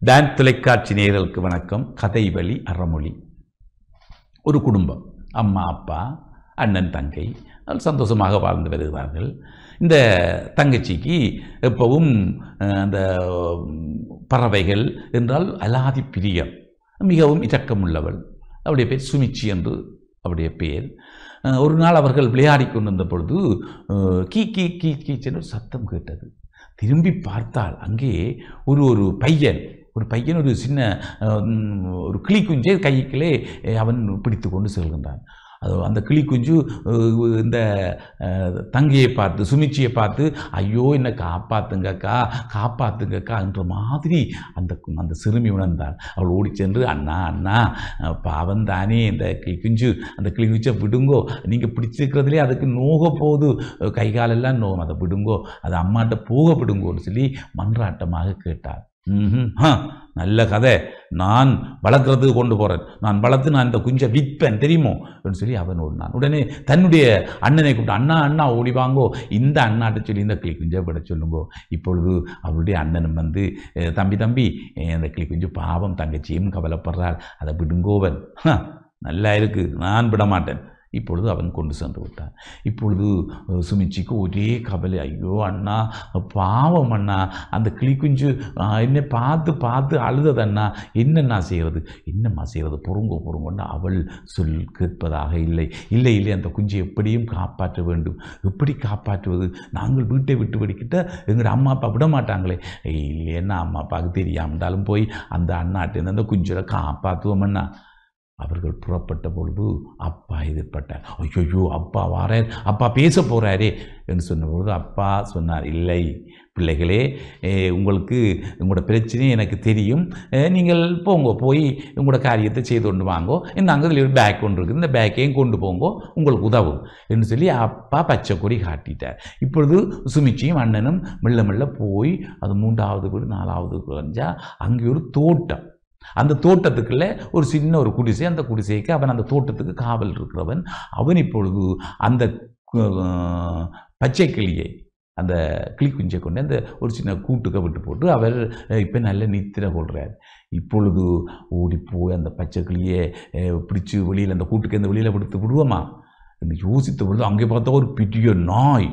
Don தொலைக்காட்சி நேயர்களுக்கு வணக்கம் கதை வழி அறமொழி ஒரு குடும்பம் அம்மா அப்பா அண்ணன் தங்கை அவர்கள் சந்தோஷமாக வாழ்ந்து வருகிறார்கள் இந்த தங்கச்சிக்கு எப்பவும் அஹ், அந்த உம், பறவைகள் என்றால் அலாதி பிரியம் மிகவும் இரக்கமுள்ளவள் அவளுடைய பேர் சுமிச்சி என்று அவருடைய பெயர் அஹ், ஒரு நாள் அவர்கள் விளையாடி கொண்டிருந்த பொழுது அஹ், கீ கீ கீ கீச்சென்று ஒரு சத்தம் கேட்டது திரும்பி பார்த்தால் அங்கே ஒரு ஒரு பையன் ஒரு பையன் ஒரு சின்ன அஹ், உம், ஒரு கிளி குஞ்சை கைக்குள்ளே அஹ், அவன் பிடித்து கொண்டு செல்கின்றான் அது அந்த கிளி குஞ்சு அஹ், இந்த அஹ், தங்கையை பார்த்து சுமிச்சியை பார்த்து ஐயோ என்னை காப்பாத்துங்கக்கா காப்பாத்துங்கக்கா என்ற மாதிரி அந்த கு- அந்த சிறுமி உணர்ந்தாள் அவள் ஓடிச் சென்று அண்ணா அண்ணா அஹ், பாவம் தானே இந்த கிளி குஞ்சு அந்த கிளி குஞ்சை விடுங்கோ நீங்கள் பிடிச்சிருக்கிறதுலே அதுக்கு நோக போகுது அஹ், கை காலெல்லாம் நோகும் அதை விடுங்கோ அது அம்மாட்ட போக விடுங்கோன்னு சொல்லி மன்றாட்டமாக கேட்டாள் ம்ஹும். ஹ, நல்ல கதை நான் வளர்க்குறதுக்கு கொண்டு போகிறேன் நான் வளர்த்து நான் இந்த குஞ்சை விற்பேன் தெரியுமோ அப்படின்னு சொல்லி அவன் ஓடினான் உடனே தன்னுடைய அண்ணனை கூப்பிட்டு அண்ணா அண்ணா ஓடி வாங்கோ இந்த அண்ணாட்ட சொல்லி இந்த கிளி குஞ்சை விட சொல்லுங்கோ இப்பொழுது அவருடைய அண்ணனும் வந்து "அஹ், தம்பி தம்பி அஹ், இந்த கிளி குஞ்சு பாவம் தங்கச்சியும் கவலைப்படுறாள் அதை விடுங்கோவன் "ஹ, நல்லா இருக்கு நான் விட மாட்டேன் இப்பொழுது அவன் கொண்டு சென்று விட்டான் இப்பொழுது அஹ், சுமிச்சிக்கு ஒரே கவலை ஐயோ அண்ணா பாவம் அண்ணா அந்த கிளி குஞ்சு ஆஹ், என்னை பார்த்து பார்த்து அழுதது அண்ணா என்னண்ணா செய்கிறது என்னம்மா செய்கிறது பொறுங்கோ பொறுங்கோன்னு அவள் சொல் கேட்பதாக இல்லை இல்லை இல்லை அந்த குஞ்சை எப்படியும் காப்பாற்ற வேண்டும் எப்படி காப்பாற்றுவது நாங்கள் வீட்டை விட்டு வெடிக்கிட்ட எங்களோட அம்மா அப்பா விட மாட்டாங்களே இல்லைன்னா அம்மா அப்பாவுக்கு தெரியாமட்டாலும் போய் அந்த அண்ணாட்டேருந்து அந்த குஞ்சலை காப்பாற்றுவோம் அண்ணா அவர்கள் புறப்பட்ட பொழுது அப்பா எதிர்பட்டார் ஐயோ அப்பா வாரார் அப்பா பேச போகிறாரே என்று சொன்னபொழுது அப்பா சொன்னார் இல்லை பிள்ளைகளே ஏ, உங்களுக்கு உங்களோட பிரச்சனை எனக்கு தெரியும் ஏ, நீங்கள் போங்க போய் உங்களோட காரியத்தை செய்து கொண்டு வாங்கோ இந்த அங்கே ஒரு பேக் ஒன்று இருக்குது இந்த பேக்கையும் கொண்டு போங்கோ உங்களுக்கு உதவும் என்று சொல்லி அப்பா பச்சை கொடி காட்டிட்டார் இப்பொழுது சுமிச்சியும் அண்ணனும் மெல்ல மெல்ல போய் அது மூன்றாவது வீடு நாலாவது குறைஞ்சா அங்கே ஒரு தோட்டம் அந்த தோட்டத்துக்குள்ள ஒரு சின்ன ஒரு குடிசை அந்த குடிசைக்கு அவன் அந்த தோட்டத்துக்கு காவல் இருக்கிறவன் அவன் இப்பொழுது அந்த அஹ், பச்சை கிளியை அந்த கிளி குஞ்சை கொண்டு அந்த ஒரு சின்ன கூட்டுக்க விட்டு போட்டு அவர் இப்போ நல்ல நித்திரை கொள்கிறார் இப்பொழுது ஓடி போய் அந்த பச்சை கிளியை அஹ், பிடிச்சு வெளியில் அந்த கூட்டுக்கு அந்த வெளியில் விடுத்து விடுவோமா என்று யோசித்த பொழுது அங்கே பார்த்தா ஒரு பெரிய நாய்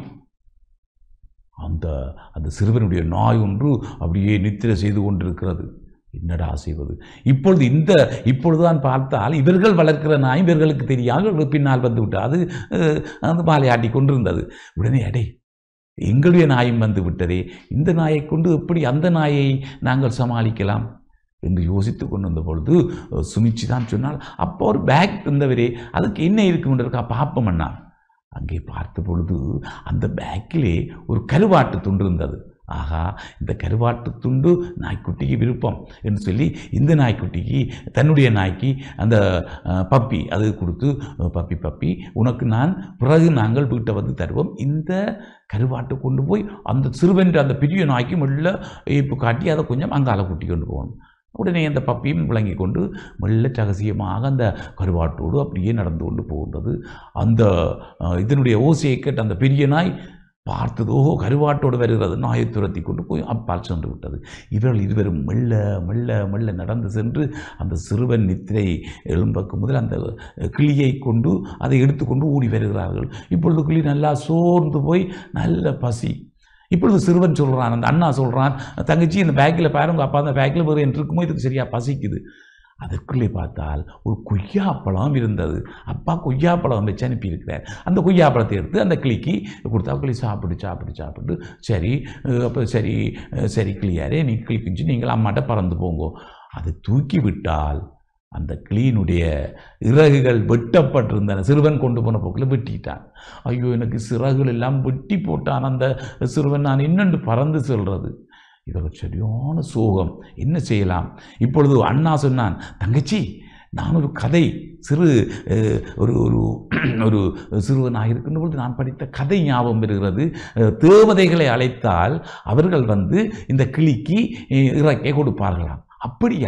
அந்த அந்த சிறுவனுடைய நாய் ஒன்று அப்படியே நித்திரை செய்து கொண்டிருக்கிறது என்னடா செய்வது இப்பொழுது இந்த இப்பொழுதுதான் பார்த்தால் இவர்கள் வளர்க்கிற நாய் இவர்களுக்கு தெரியாமல் இவர்கள் பின்னால் வந்து விட்டு அது அஹ், அந்த மாலையாட்டி கொண்டிருந்தது உடனே அடே எங்களுடைய நாயும் வந்து விட்டதே இந்த நாயை கொண்டு எப்படி அந்த நாயை நாங்கள் சமாளிக்கலாம் என்று யோசித்து கொண்டு வந்த பொழுது அஹ், சுமிச்சி தான் சொன்னால் அப்போ ஒரு பேக் இருந்தவரே அதுக்கு என்ன இருக்கும் இருக்கா பாப்பம் அண்ணா அங்கே பார்த்த பொழுது அந்த பேக்கிலே ஒரு கருவாட்டு துண்டு இருந்தது ஆகா இந்த கருவாட்டு துண்டு நாய்க்குட்டிக்கு விருப்பம் என்று சொல்லி இந்த நாய்க்குட்டிக்கு தன்னுடைய நாய்க்கு அந்த அஹ், பப்பி அது கொடுத்து அஹ், பப்பி பப்பி உனக்கு நான் பிறகு நாங்கள் வீட்டை வந்து தருவோம் இந்த கருவாட்டை கொண்டு போய் அந்த சிறுவென்ற அந்த பெரிய நாய்க்கு மெல்ல இப்போ காட்டி அதை கொஞ்சம் அங்கால கூட்டி கொண்டு போகணும் உடனே அந்த பப்பியும் விளங்கி கொண்டு மெல்ல ரகசியமாக அந்த கருவாட்டோடு அப்படியே நடந்து கொண்டு போகின்றது அந்த அஹ், இதனுடைய ஓசையை கேட்ட அந்த பெரிய நாய் பார்த்தது ஓஹோ கருவாட்டோடு வருகிறது நாயை துரத்தி கொண்டு போய் அப்பால் சென்று விட்டது இவர்கள் இருவரும் மெல்ல மெல்ல மெல்ல நடந்து சென்று அந்த சிறுவன் நித்திரை எழும்பக்கு முதல் அந்த கிளியை கொண்டு அதை எடுத்துக்கொண்டு ஓடி வருகிறார்கள் இப்பொழுது கிளி நல்லா சோர்ந்து போய் நல்ல பசி இப்பொழுது சிறுவன் சொல்கிறான் அந்த அண்ணா சொல்கிறான் தங்கச்சி இந்த பேக்கில் பாருங்க அப்பா அந்த பேக்கில் வேறு என்று இருக்குமோ இதுக்கு சரியாக பசிக்குது அதற்குள்ளே பார்த்தால் ஒரு கொய்யாப்பழம் இருந்தது அப்பா கொய்யாப்பழம் வச்சு அனுப்பியிருக்கிறார் அந்த கொய்யாப்பழத்தை எடுத்து அந்த கிளிக்கு கொடுத்தா கிளி சாப்பிட்டு சாப்பிட்டு சாப்பிட்டு சரி அஹ், அப்போ சரி அஹ், சரி கிளியாரே நீ கிளி குஞ்சு நீங்கள் அம்மாட்ட பறந்து போங்கோ அதை தூக்கி விட்டால் அந்த கிளியினுடைய இறகுகள் வெட்டப்பட்டிருந்தன சிறுவன் கொண்டு போன போக்கில் வெட்டிட்டான் ஐயோ எனக்கு சிறகுகள் எல்லாம் வெட்டி போட்டான் அந்த சிறுவன் நான் என்னென்று பறந்து செல்றது இவர்கள் சரியான சோகம் என்ன செய்யலாம் இப்பொழுது அண்ணா சொன்னான் தங்கச்சி நான் ஒரு கதை சிறு அஹ், ஒரு ஒரு ஒரு சிறுவனாக இருக்கின்ற பொழுது நான் படித்த கதை ஞாபகம் வருகிறது அஹ், தேவதைகளை அழைத்தால் அவர்கள் வந்து இந்த கிளிக்கு அஹ், இறக்கை கொடுப்பார்களாம் அப்படியா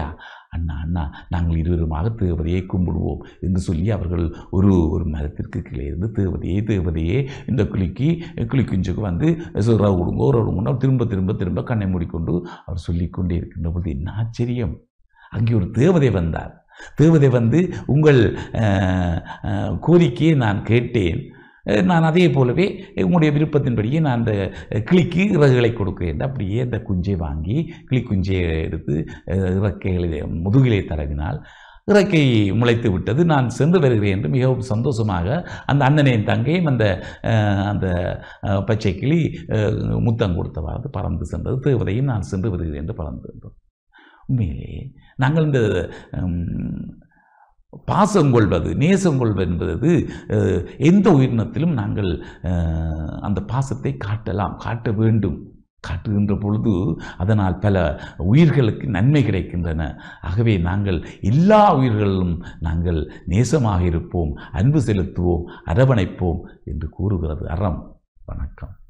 அண்ணா அண்ணா நாங்கள் இருவருமாக தேவதையை கும்பிடுவோம் என்று சொல்லி அவர்கள் ஒரு ஒரு மரத்திற்கு கீழே இருந்து தேவதையே தேவதையே இந்த குளிக்கு குளிக்குஞ்சுக்கு வந்து ரவு கொடுங்க ஒரு கொடுங்க திரும்ப திரும்ப திரும்ப கண்ணை மூடிக்கொண்டு அவர் சொல்லிக்கொண்டே இருக்கின்ற பொழுது என்ன ஆச்சரியம் அங்கே ஒரு தேவதை வந்தார் தேவதை வந்து உங்கள் அஹ், அஹ், கோரிக்கையை நான் கேட்டேன் அஹ், நான் அதே போலவே உங்களுடைய விருப்பத்தின்படியே நான் அந்த கிளிக்கு இறகுகளை கொடுக்கிறேன் அப்படியே அந்த குஞ்சை வாங்கி கிளி குஞ்சை எடுத்து அஹ், இறக்கைகளை முதுகிலே தடவினால் இறக்கை முளைத்து விட்டது நான் சென்று வருகிறேன் என்று மிகவும் சந்தோஷமாக அந்த அண்ணனையும் தங்கையும் அந்த அஹ், அந்த அஹ், பச்சை கிளி அஹ், முத்தம் கொடுத்தவாறு பறந்து சென்றது தேவதையும் நான் சென்று வருகிறேன் என்று பறந்து சென்றது உண்மையிலே நாங்கள் இந்த ஹம், பாசம் கொள்வது நேசம் கொள்வது என்பது அஹ், எந்த உயிரினத்திலும் நாங்கள் அஹ், அந்த பாசத்தை காட்டலாம் காட்ட வேண்டும் காட்டுகின்ற பொழுது அதனால் பல உயிர்களுக்கு நன்மை கிடைக்கின்றன ஆகவே நாங்கள் எல்லா உயிர்களிலும் நாங்கள் நேசமாக இருப்போம் அன்பு செலுத்துவோம் அரவணைப்போம் என்று கூறுகிறது அறம் வணக்கம்